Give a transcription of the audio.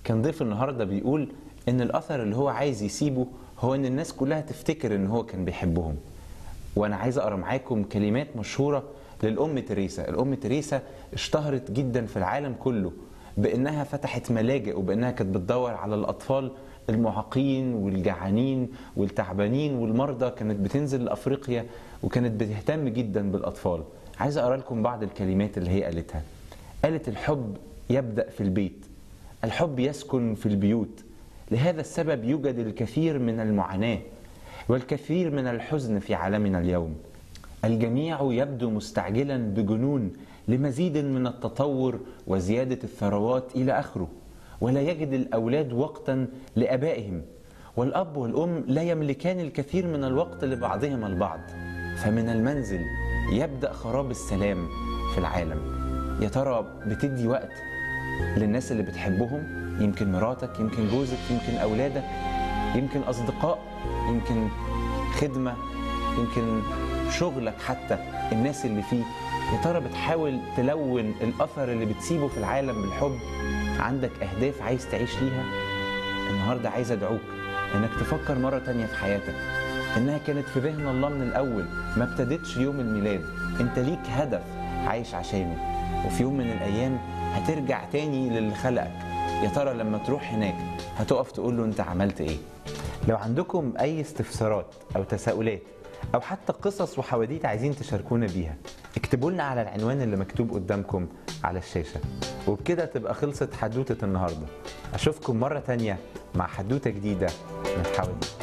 كان ضيف النهارده بيقول ان الاثر اللي هو عايز يسيبه هو ان الناس كلها تفتكر ان هو كان بيحبهم وانا عايز اقرا معاكم كلمات مشهوره للام تريسا الام تريسا اشتهرت جدا في العالم كله بانها فتحت ملاجئ وبانها كانت بتدور على الاطفال المعاقين والجعانين والتعبانين والمرضى كانت بتنزل لافريقيا وكانت بتهتم جدا بالاطفال عايز اقرا لكم بعض الكلمات اللي هي قالتها قالت الحب يبدا في البيت الحب يسكن في البيوت لهذا السبب يوجد الكثير من المعاناه والكثير من الحزن في عالمنا اليوم الجميع يبدو مستعجلا بجنون لمزيد من التطور وزياده الثروات الى اخره ولا يجد الاولاد وقتا لابائهم والاب والام لا يملكان الكثير من الوقت لبعضهما البعض فمن المنزل يبدا خراب السلام في العالم يا ترى بتدي وقت للناس اللي بتحبهم يمكن مراتك يمكن جوزك يمكن اولادك يمكن اصدقاء يمكن خدمه يمكن شغلك حتى الناس اللي فيه يا ترى بتحاول تلون الاثر اللي بتسيبه في العالم بالحب عندك اهداف عايز تعيش ليها النهارده عايز ادعوك انك تفكر مره تانية في حياتك انها كانت في ذهن الله من الاول ما ابتدتش يوم الميلاد انت ليك هدف عايش عشانه وفي يوم من الايام هترجع تاني للي خلقك يا ترى لما تروح هناك هتقف تقول له انت عملت ايه لو عندكم اي استفسارات او تساؤلات او حتى قصص وحواديت عايزين تشاركونا بيها اكتبوا لنا على العنوان اللي مكتوب قدامكم على الشاشة وبكده تبقى خلصت حدوتة النهاردة اشوفكم مرة تانية مع حدوتة جديدة من حواديت